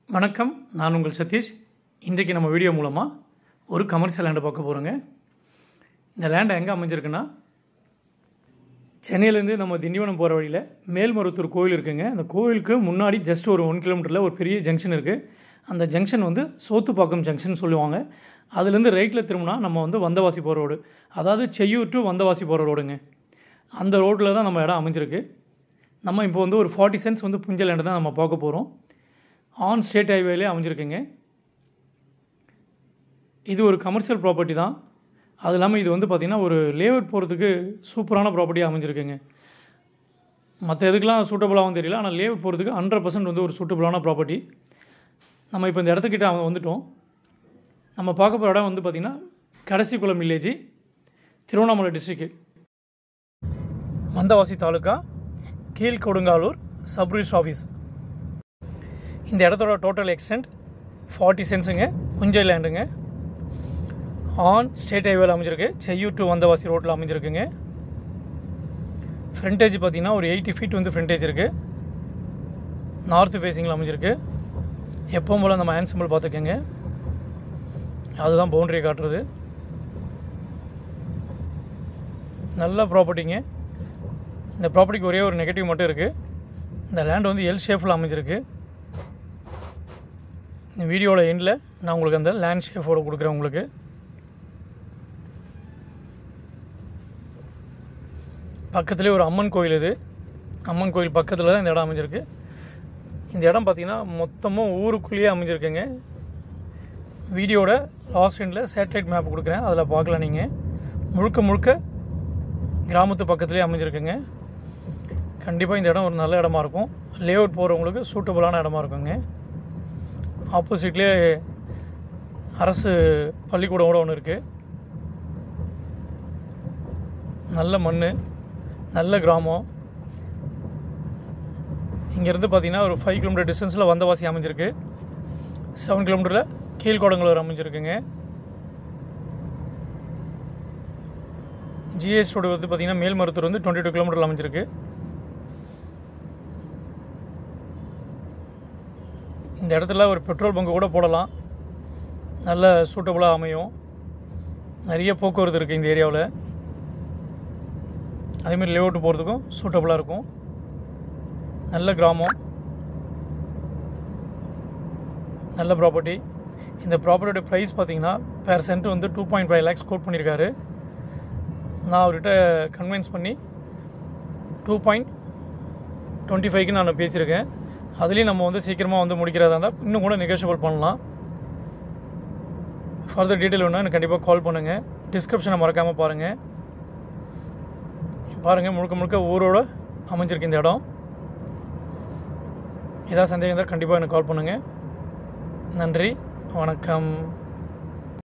வணக்கம் நான் உங்கள் சதீஷ் இன்றைக்கு நம்ம வீடியோ மூலமாக ஒரு கமர்ஷியல் லேண்டை பார்க்க போகிறோங்க இந்த லேண்டை எங்கே அமைஞ்சிருக்குன்னா சென்னையிலேருந்து நம்ம திண்டிவனம் போகிற வழியில் மேல்மருத்தூர் கோவில் இருக்குங்க அந்த கோவிலுக்கு முன்னாடி ஜஸ்ட் ஒரு ஒன் கிலோமீட்டரில் ஒரு பெரிய ஜங்ஷன் இருக்குது அந்த ஜங்ஷன் வந்து சோத்துப்பாக்கம் ஜங்ஷன் சொல்லுவாங்க அதுலேருந்து ரைட்டில் திரும்பினா நம்ம வந்து வந்தவாசி போகிற ரோடு அதாவது செய்யூர் டு வந்தவாசி போகிற ரோடுங்க அந்த ரோட்டில் தான் நம்ம இடம் அமைஞ்சிருக்கு நம்ம இப்போ வந்து ஒரு ஃபார்ட்டி சென்ட்ஸ் வந்து புஞ்ச லேண்டை தான் நம்ம பார்க்க போகிறோம் ஆன் ஸ்டேட் ஹைவேலே அமைஞ்சிருக்குங்க இது ஒரு கமர்ஷியல் ப்ராப்பர்ட்டி தான் அது இல்லாமல் இது வந்து பார்த்திங்கன்னா ஒரு லேஅவுட் போகிறதுக்கு சூப்பரான ப்ராப்பர்ட்டியாக அமைஞ்சிருக்குங்க மற்ற எதுக்கெலாம் சூட்டபுளாகவும் தெரியல ஆனால் லேஅவுட் போகிறதுக்கு ஹண்ட்ரட் பர்சன்ட் வந்து ஒரு சூட்டபுளான ப்ராப்பர்ட்டி நம்ம இப்போ இந்த இடத்துக்கிட்ட அவங்க வந்துட்டோம் நம்ம பார்க்க போகிற இடம் வந்து பார்த்திங்கன்னா Kadaisikulam village Tiruvannamalai district Vandavasi taluka Keezhkodungalur sub register office இந்த இடத்தோட டோட்டல் எக்ஸ்டென்ட் ஃபார்ட்டி சென்ஸுங்க புஞ்சை லேண்டுங்க ஆன் ஸ்டேட் ஹைவேல அமைஞ்சிருக்கு செய்யூர் டு வந்தவாசி ரோட்டில் அமைஞ்சிருக்குங்க ஃப்ரண்டேஜ் பார்த்தீங்கன்னா ஒரு எயிட்டி ஃபீட் வந்து ஃப்ரண்டேஜ் இருக்குது நார்த் ஃபேஸிங்கில் அமைஞ்சிருக்கு எப்பவும் போல் நம்ம ஹேண்ட் சிம்பிள் பார்த்துக்கோங்க அதுதான் பவுண்டரி காட்டுறது நல்ல ப்ராப்பர்ட்டிங்க இந்த ப்ராப்பர்ட்டிக்கு ஒரே ஒரு நெகட்டிவ் மட்டும் இருக்குது இந்த லேண்ட் வந்து எல் ஷேஃபில் அமைஞ்சிருக்கு இந்த வீடியோவோட எண்டில் நான் உங்களுக்கு அந்த லேண்ட் ஷேஃபோட கொடுக்குறேன் உங்களுக்கு பக்கத்துலேயே ஒரு அம்மன் கோயில் இது அம்மன் கோயில் பக்கத்தில் தான் இந்த இடம் அமைஞ்சிருக்கு இந்த இடம் பார்த்திங்கன்னா மொத்தமும் ஊருக்குள்ளேயே அமைஞ்சிருக்குங்க வீடியோட லாஸ்ட் எண்டில் சேட்டலைட் மேப் கொடுக்குறேன் அதில் பார்க்கலாம் நீங்கள் முழுக்க முழுக்க கிராமத்து பக்கத்துலேயே அமைஞ்சிருக்குங்க கண்டிப்பாக இந்த இடம் ஒரு நல்ல இடமா இருக்கும் லேஅவுட் போகிறவங்களுக்கு சூட்டபுளான இடமா இருக்குங்க ஆப்போசிட்லேயே அரசு பள்ளிக்கூடம் கூட ஒன்று இருக்குது நல்ல மண் நல்ல கிராமம் இங்கேருந்து பார்த்தீங்கன்னா ஒரு ஃபைவ் கிலோமீட்டர் டிஸ்டன்ஸில் வந்தவாசி அமைஞ்சிருக்கு செவன் கிலோமீட்டரில் கீழ்கோடங்களூர் அமைஞ்சிருக்குங்க ஜிஎஸ் ரோடு வந்து பார்த்திங்கன்னா மேல்மருத்தூர் வந்து டுவெண்ட்டி டூ கிலோமீட்டரில் அமைஞ்சிருக்கு இந்த இடத்துல ஒரு பெட்ரோல் பங்கு கூட போடலாம் நல்ல சூட்டபுளாக அமையும் நிறைய போக்குவரத்து இருக்குது இந்த ஏரியாவில் அதேமாதிரி லேஅவுட் போகிறதுக்கும் சூட்டபுளாக இருக்கும் நல்ல கிராமம் நல்ல ப்ராப்பர்ட்டி இந்த ப்ராப்பர்ட்டியோட ப்ரைஸ் பார்த்தீங்கன்னா பேர் சென்ட் வந்து two point five lakhs quote பண்ணியிருக்காரு நான் அவர்கிட்ட கன்வின்ஸ் பண்ணி டூ பாயிண்ட் டுவெண்ட்டி ஃபைவ்க்கு நான் பேசியிருக்கேன் அதுலேயும் நம்ம வந்து சீக்கிரமாக வந்து முடிக்கிறதா இருந்தால் இன்னும் கூட நெகோஷியபிள் பண்ணலாம் ஃபர்தர் டீட்டெயில் வேணும்னா எனக்கு கண்டிப்பாக கால் பண்ணுங்கள் டிஸ்கிரிப்ஷனை மறக்காமல் பாருங்கள் பாருங்கள் முழுக்க முழுக்க ஊரோட அமைஞ்சிருக்கு இந்த இடம் ஏதாவது சந்தேகம் இருந்தால் கண்டிப்பாக எனக்கு கால் பண்ணுங்கள் நன்றி வணக்கம்